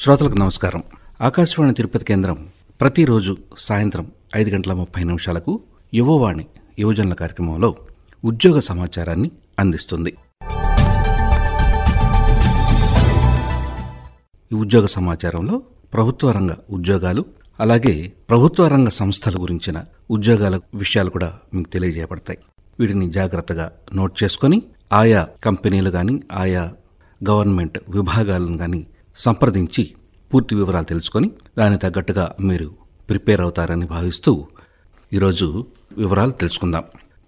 శ్రోతలకు నమస్కారం ఆకాశవాణి తిరుపతి కేంద్రం ప్రతిరోజు సాయంత్రం ఐదు గంటల ముప్పై నిమిషాలకు యువవాణి యువజనుల కార్యక్రమంలో ఉద్యోగ సమాచారాన్ని అందిస్తుంది ఈ ఉద్యోగ సమాచారంలో ప్రభుత్వ రంగ ఉద్యోగాలు అలాగే ప్రభుత్వ రంగ సంస్థల గురించిన ఉద్యోగాల విషయాలు కూడా మీకు తెలియజేయబడతాయి వీటిని జాగ్రత్తగా నోట్ చేసుకొని ఆయా కంపెనీలు కానీ ఆయా గవర్నమెంట్ విభాగాలను కానీ సంప్రదించి పూర్తి వివరాలు తెలుసుకొని దానికి తగ్గట్టుగా మీరు ప్రిపేర్ అవుతారని భావిస్తూ ఈరోజు వివరాలు తెలుసుకుందాం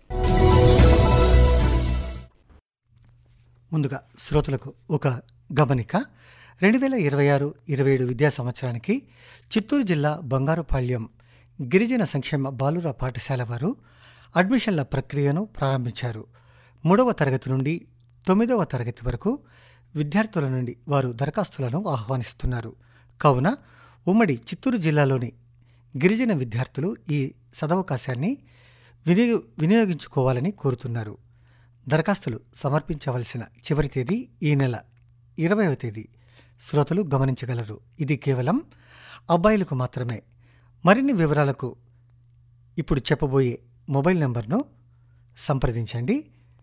ముందుగా శ్రోతలకు ఒక గమనిక రెండు వేల ఇరవై ఆరు ఇరవై ఏడు విద్యా సంవత్సరానికి చిత్తూరు జిల్లా బంగారుపాళ్యం గిరిజన సంక్షేమ బాలుర పాఠశాల వారు అడ్మిషన్ల ప్రక్రియను ప్రారంభించారు మూడవ తరగతి నుండి తొమ్మిదవ తరగతి వరకు విద్యార్థుల నుండి వారు దరఖాస్తులను ఆహ్వానిస్తున్నారు కావున ఉమ్మడి చిత్తూరు జిల్లాలోని గిరిజన విద్యార్థులు ఈ సదవకాశాన్ని వినియోగ వినియోగించుకోవాలని కోరుతున్నారు దరఖాస్తులు సమర్పించవలసిన చివరి తేదీ ఈ నెల ఇరవైవ తేదీ శ్రోతలు గమనించగలరు ఇది కేవలం అబ్బాయిలకు మాత్రమే మరిన్ని వివరాలకు ఇప్పుడు చెప్పబోయే మొబైల్ నంబర్ను సంప్రదించండి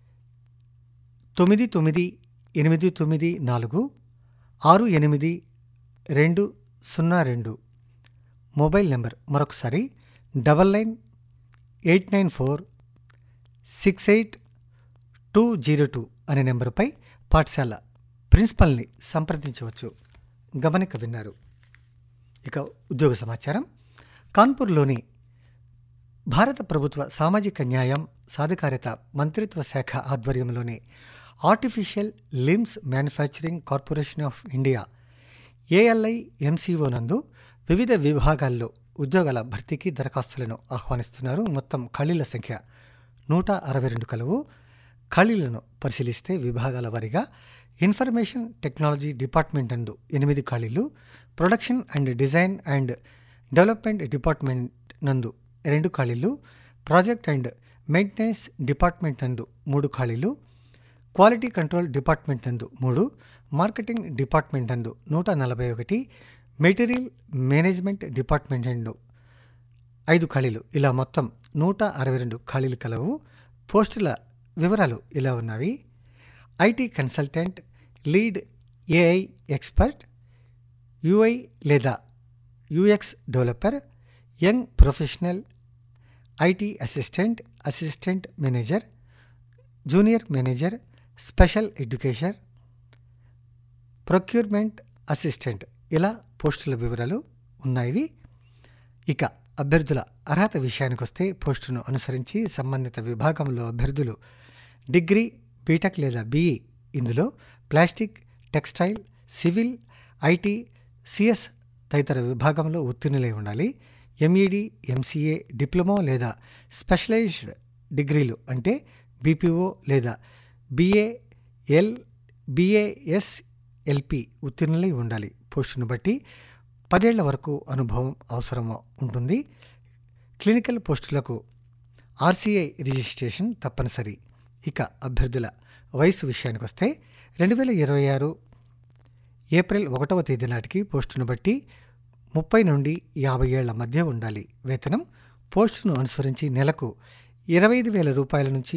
తొమ్మిది తొమ్మిది ఎనిమిది తొమ్మిది నాలుగు ఆరు ఎనిమిది రెండు సున్నా రెండు మొబైల్ నెంబర్ మరొకసారి double nine eight nine four six eight two zero two అనే నెంబరుపై పాఠశాల ప్రిన్సిపల్ని సంప్రదించవచ్చు గమనిక విన్నారు ఇక ఉద్యోగ సమాచారం కాన్పూర్లోని భారత ప్రభుత్వ సామాజిక న్యాయం సాధికారత మంత్రిత్వ శాఖ ఆధ్వర్యంలోని artificial limbs manufacturing corporation of India ALI MCO నందు వివిధ విభాగాల్లో ఉద్యోగాల భర్తీకి దరఖాస్తులను ఆహ్వానిస్తున్నారు మొత్తం ఖాళీల సంఖ్య నూట అరవై రెండు కలవు ఖాళీలను పరిశీలిస్తే విభాగాల వారీగా ఇన్ఫర్మేషన్ టెక్నాలజీ డిపార్ట్మెంట్ నందు ఎనిమిది ఖాళీలు production and design and development department నందు రెండు ఖాళీలు ప్రాజెక్ట్ అండ్ మెయింటెనెన్స్ డిపార్ట్మెంట్ నందు మూడు ఖాళీలు క్వాలిటీ కంట్రోల్ డిపార్ట్మెంట్ నందు మూడు మార్కెటింగ్ డిపార్ట్మెంట్ నందు నూట నలభై ఒకటి మెటీరియల్ మేనేజ్మెంట్ డిపార్ట్మెంట్ నందు ఐదు ఖాళీలు ఇలా మొత్తం నూట అరవై రెండు ఖాళీలు కలవు పోస్టుల వివరాలు ఇలా ఉన్నవి IT consultant lead AI expert UI లేదా UX developer young professional IT assistant assistant manager junior manager special education procurement assistant ఇలా పోస్టుల వివరాలు ఉన్నాయి ఇక అభ్యర్థుల అర్హత విషయానికి వస్తే పోస్టును అనుసరించి సంబంధిత విభాగంలో అభ్యర్థులు డిగ్రీ బీటెక్ లేదా బీఈ ఇందులో plastic textile civil IT CS తదితర విభాగంలో ఉత్తీర్ణులై ఉండాలి ఎంఈడి ఎంసీఏ డిప్లొమా లేదా స్పెషలైజ్డ్ డిగ్రీలు అంటే బీపీఓ లేదా బీఏ ఎల్ బీఏఎస్ ఎల్పి ఉత్తీర్ణులై ఉండాలి పోస్టును బట్టి పదేళ్ల వరకు అనుభవం అవసరం ఉంటుంది క్లినికల్ పోస్టులకు ఆర్సీఐ రిజిస్ట్రేషన్ తప్పనిసరి ఇక అభ్యర్థుల వయసు విషయానికి వస్తే రెండు వేల ఇరవై ఆరు ఏప్రిల్ ఒకటవ తేదీ నాటికి పోస్టును బట్టి ముప్పై నుండి యాభై ఏళ్ల మధ్య ఉండాలి వేతనం పోస్టును అనుసరించి నెలకు ఇరవై ఐదు వేల రూపాయల నుంచి